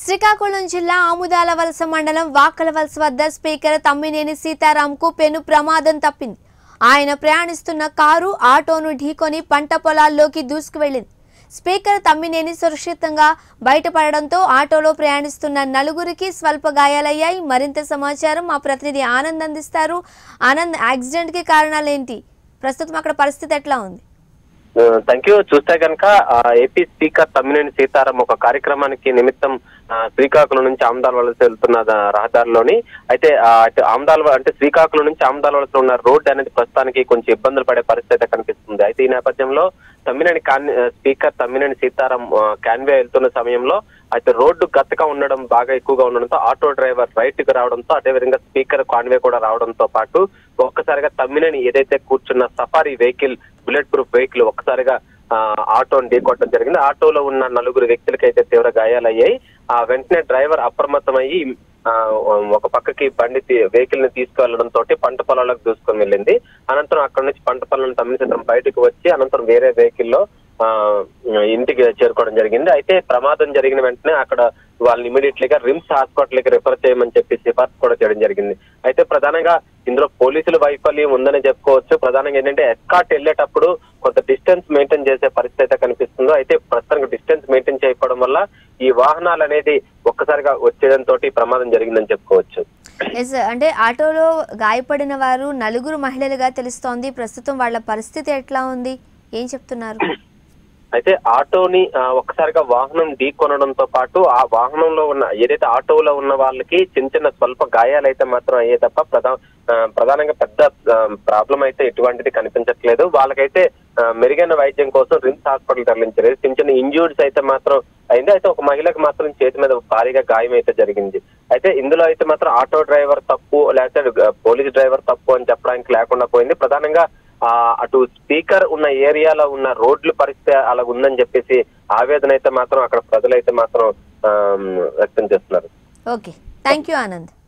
శ్రీకాకుళం జిల్లా ఆముదాల వలస మండలం వాకల వలస వద్ద స్పీకర్ తమ్మినేని సీతారాంకు పెను ప్రమాదం తప్పింది ఆయన ప్రయాణిస్తున్న కారు ఆటోను ఢీకొని పంట పొలాల్లోకి దూసుకువెళ్లింది స్పీకర్ తమ్మినేని సురక్షితంగా బయటపడడంతో ఆటోలో ప్రయాణిస్తున్న నలుగురికి స్వల్ప గాయాలయ్యాయి మరింత సమాచారం మా ప్రతినిధి ఆనంద్ అందిస్తారు ఆనంద్ యాక్సిడెంట్కి కారణాలేంటి ప్రస్తుతం అక్కడ పరిస్థితి ఎట్లా ఉంది థ్యాంక్ యూ చూస్తే కనుక ఏపీ స్పీకర్ తమ్మినేని సీతారాం ఒక కార్యక్రమానికి నిమిత్తం ఆ, శ్రీకాకుళం నుంచి ఆమదాల వలస వెళ్తున్న ద- రహదారిలోని అయితే ఆ, అటు ఆమదాల వ- అంటే శ్రీకాకుళం నుంచి ఆమదాల వలస ఉన్న రోడ్డు అనేది ప్రస్తుతానికి కొంచెం ఇబ్బందులు పడే పరిస్థితి అయితే కనిపిస్తుంది అయితే ఈ నేపథ్యంలో తమ్మినేని కాన్ స్పీకర్ తమ్మినేని సీతారాం ఆ, కాన్వే వెళ్తున్న సమయంలో అయితే రోడ్డు గతగా ఉండడం బాగా ఎక్కువగా ఉండడంతో ఆటో డ్రైవర్ రైట్ కి రావడంతో అదేవిధంగా స్పీకర్ కాన్వే కూడా రావడంతో పాటు ఒక్కసారిగా తమ్మినేని ఏదైతే కూర్చున్న safari vehicle bulletproof vehicle ఒక్కసారిగా ఆ, ఆటోని ఢీకొట్టడం జరిగింది ఆటోలో ఉన్న నలుగురు వ్యక్తులకి అయితే తీవ్ర గాయాలయ్యాయి ఆ వెంటనే డ్రైవర్ అప్రమత్తమయ్యి ఆ, ఒక పక్కకి బండి వెహికల్ ని తీసుకువెళ్లడంతో పంట పొలాలకు దూసుకొని వెళ్ళింది అనంతరం అక్కడ నుంచి పంట పొలాలను తమ్మిన బయటకు వచ్చి అనంతరం వేరే వెహికల్ లో ఆ, ఇంటికి చేరుకోవడం జరిగింది అయితే ప్రమాదం జరిగిన వెంటనే అక్కడ వాళ్ళని ఇమీడియట్లీగా రిమ్స్ హాస్పిటల్ కి రిఫర్ చేయమని చెప్పి సిఫార్సు కూడా చేయడం జరిగింది అయితే ప్రధానంగా ఇందులో పోలీసుల వైఫల్యం ఉందని చెప్పుకోవచ్చు ప్రధానంగా ఏంటంటే ఎస్కాట్ వెళ్ళేటప్పుడు కొంత డిస్టెన్స్ మెయింటైన్ చేసే పరిస్థితి అయితే కనిపిస్తుందో అయితే ప్రస్తుతానికి డిస్టెన్స్ మెయింటైన్ చేయకపోవడం వల్ల ఈ వాహనాలు అనేది ఒక్కసారిగా వచ్చేయడంతో ప్రమాదం జరిగిందని చెప్పుకోవచ్చు ఎస్ అంటే ఆటోలో గాయపడిన వారు నలుగురు మహిళలుగా తెలుస్తోంది ప్రస్తుతం వాళ్ళ పరిస్థితి ఎట్లా ఉంది ఏం చెప్తున్నారు అయితే ఆటోని ఆ, ఒక్కసారిగా వాహనం ఢీకొనడంతో పాటు ఆ వాహనంలో ఉన్న ఏదైతే ఆటోలో ఉన్న వాళ్ళకి చిన్న చిన్న స్వల్ప గాయాలు అయితే మాత్రం అయ్యే తప్ప ప్రధా ఆ, ప్రధానంగా పెద్ద ప్రాబ్లం అయితే ఎటువంటిది కనిపించట్లేదు వాళ్ళకైతే ఆ, మెరుగైన వైద్యం కోసం రిమ్స్ హాస్పిటల్ తరలించారు చిన్న చిన్న ఇంజూర్స్ అయితే మాత్రం అయింది అయితే ఒక మహిళకు మాత్రం చేతి మీద భారీగా గాయం అయితే జరిగింది అయితే ఇందులో అయితే మాత్రం ఆటో డ్రైవర్ తప్పు లేకపోతే పోలీస్ డ్రైవర్ తప్పు అని చెప్పడానికి లేకుండా పోయింది ప్రధానంగా ఆ అటు స్పీకర్ ఉన్న ఏరియాలో ఉన్న రోడ్ల పరిస్థితి అలా ఉందని చెప్పేసి ఆవేదన అయితే మాత్రం అక్కడ ప్రజలైతే మాత్రం ఆ, వ్యక్తం చేస్తున్నారు ఓకే థ్యాంక్ యూ ఆనంద్